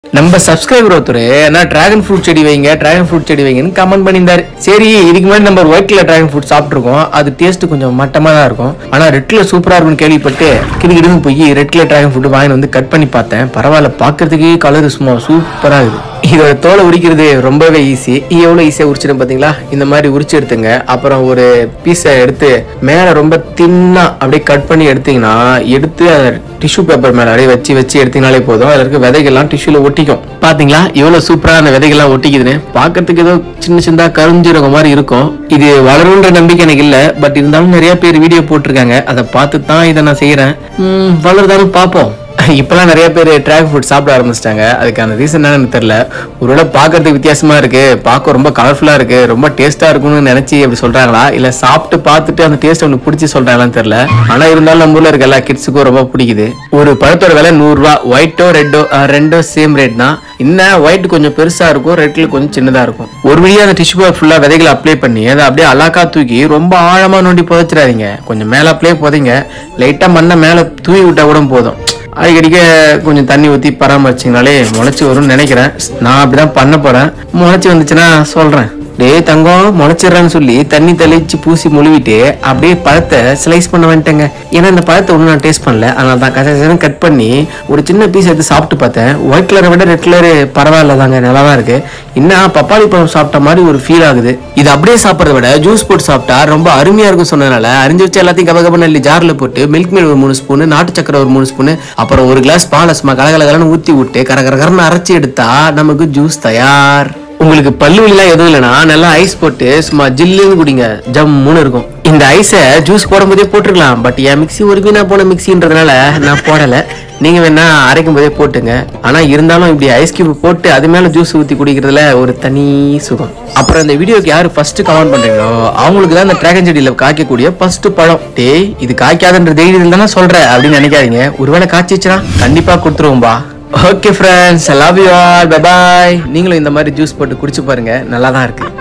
நம்ம சப்ஸ்கிரைபர் ஒருத்தர் என்ன டிராகன் ஃப்ரூட் செடி வைங்க டிராகன் ஃப்ரூட் செடி வைங்கன்னு கமெண்ட் பண்ணியிருந்தாரு சரி இதுக்கு முன்னாடி நம்ம ஒயிட் கலர் டிராகன் ஃப்ரூட் சாப்பிட்ருக்கோம் அது டேஸ்ட் கொஞ்சம் மட்டமா தான் இருக்கும் ஆனா ரெட் கலர் சூப்பரா இருக்கும்னு கேள்விப்பட்டு கிடுகிடுன்னு போய் ரெட் கலர் டிராகன் ஃப்ரூட் வாங்கி வந்து கட் பண்ணி பார்த்தேன் பரவாயில்ல பார்க்கறதுக்கே கலர் சும்மா சூப்பரா இருக்குது இதோட தோலை உரிக்கிறது ரொம்பவே ஈஸி எவ்வளோ ஈஸியாக உரிச்சிடும் பார்த்தீங்களா இந்த மாதிரி உரிச்சு எடுத்துங்க அப்புறம் ஒரு பீஸை எடுத்து மேலே ரொம்ப தின்னா அப்படியே கட் பண்ணி எடுத்தீங்கன்னா எடுத்து அதை டிஷ்யூ பேப்பர் மேலே அப்படியே வச்சு வச்சு எடுத்தீங்கனாலே போதும் அதில் இருக்க விதைகள்லாம் டிஷ்யூல ஒட்டிக்கும் பாத்தீங்களா எவ்வளோ சூப்பராக அந்த விதைகள்லாம் ஒட்டிக்குதுன்னு பார்க்கறதுக்கு ஏதோ சின்ன சின்னதாக கருஞ்சிருக்க மாதிரி இருக்கும் இது வளரும்ன்ற நம்பிக்கை எனக்கு இல்லை பட் இருந்தாலும் நிறைய பேர் வீடியோ போட்டிருக்காங்க அதை பார்த்து தான் இதை நான் செய்கிறேன் வளருதான்னு பார்ப்போம் இப்பெல்லாம் நிறைய பேர் ட்ராக் ஃபுட் சாப்பிட ஆரம்பிச்சிட்டாங்க அதுக்கான ரீசன் என்னன்னு தெரியல ஒருவேளை பார்க்கறதுக்கு வித்தியாசமா இருக்கு பார்க்க ரொம்ப கலர்ஃபுல்லா இருக்கு ரொம்ப டேஸ்டா இருக்கும்னு நினைச்சு அப்படி சொல்றாங்களா இல்ல சாப்பிட்டு பார்த்துட்டு அந்த டேஸ்ட் அவனுக்கு பிடிச்சி சொல்றாங்களான்னு தெரியல ஆனா இருந்தாலும் நம்ம ஊர்ல இருக்க எல்லா கிட்ஸுக்கும் ரொம்ப பிடிக்குது ஒரு பழத்தோட விலை நூறு ரூபா ஒயிட்டோ ரெட்டோ ரெண்டோ சேம் ரேட் தான் இன்னும் ஒயிட் கொஞ்சம் பெருசா இருக்கும் ரெட்ல கொஞ்சம் சின்னதா இருக்கும் ஒரு வழியா அந்த டிஷ்யூ பேப்பர் ஃபுல்லா விதைகளை அப்ளை பண்ணி அதை அப்படியே அலாக்கா தூக்கி ரொம்ப ஆழமா நோண்டி புதைச்சிடாதீங்க கொஞ்சம் மேல அப்ளை போதைங்க லைட்டா மண்ணை மேல தூவி விட்டா கூட போதும் அடிக்கடிக்க கொஞ்சம் தண்ணி ஊற்றி பராமரிச்சிங்கனாலே முளைச்சி வரும்னு நினைக்கிறேன் நான் அப்படிதான் பண்ண போறேன் முளைச்சி வந்துச்சுன்னா சொல்றேன் டேய் தங்கம் முளைச்சிடுறேன்னு சொல்லி தண்ணி தெளிச்சு பூசி மொழிவிட்டு அப்படியே பழத்தை ஸ்லைஸ் பண்ண வந்துட்டேங்க ஏன்னா இந்த பழத்தை ஒன்றும் நான் டேஸ்ட் பண்ணல அதனால தான் கசகசன்னு கட் பண்ணி ஒரு சின்ன பீஸ் எடுத்து சாப்பிட்டு பார்த்தேன் ஒயிட் கலரை விட ரெட் கலரு பரவாயில்ல தாங்க நல்லா தான் இருக்கு இன்னும் பப்பாளி பழம் சாப்பிட்ட மாதிரி ஒரு ஃபீல் ஆகுது இது அப்படியே சாப்பிட்றத விட ஜூஸ் போட்டு சாப்பிட்டா ரொம்ப அருமையா இருக்கும் சொன்னதுனால அரிஞ்சு வச்சு எல்லாத்தையும் கப கப நல்லி ஜார்ல போட்டு மில்க் மேட் ஒரு மூணு ஸ்பூன் நாட்டு சக்கரை ஒரு மூணு ஸ்பூன் அப்புறம் ஒரு கிளாஸ் பால் சும்மா கலகலகலன்னு ஊத்தி விட்டு கர கர கரன்னு அரைச்சி எடுத்தா நமக்கு ஜூஸ் தயார் உங்களுக்கு பல்லு வலிலாம் எதுவும் இல்லைன்னா நல்லா ஐஸ் போட்டு சும்மா ஜில்லுன்னு குடிங்க ஜம்முன்னு இருக்கும் இந்த ஐஸை ஜூஸ் போடும்போதே போட்டுருக்கலாம் பட் என் மிக்ஸி ஒரு வீணா போன மிக்ஸின்றதுனால நான் போடல நீங்க வேணா அரைக்கும் போதே போட்டுங்க ஆனா இருந்தாலும் இப்படி ஐஸ் கியூப் போட்டு அது மேல ஜூஸ் ஊத்தி குடிக்கிறதுல ஒரு தனி சுகம் அப்புறம் இந்த வீடியோக்கு யாரு ஃபர்ஸ்ட் கமெண்ட் பண்றீங்களோ அவங்களுக்கு தான் இந்த டிராகன் செடியில காய்க்கக்கூடிய ஃபர்ஸ்ட் பழம் டேய் இது காய்க்காதுன்ற தைரியத்தில் தானே சொல்ற அப்படின்னு நினைக்காதீங்க ஒருவேளை காய்ச்சிச்சுன்னா கண்டிப்பா கொடுத்துருவோம்பா okay friends love you all bye bye நீங்களும் இந்த மாதிரி ஜூஸ் போட்டு குடிச்சு பாருங்க நல்லா தான் இருக்கு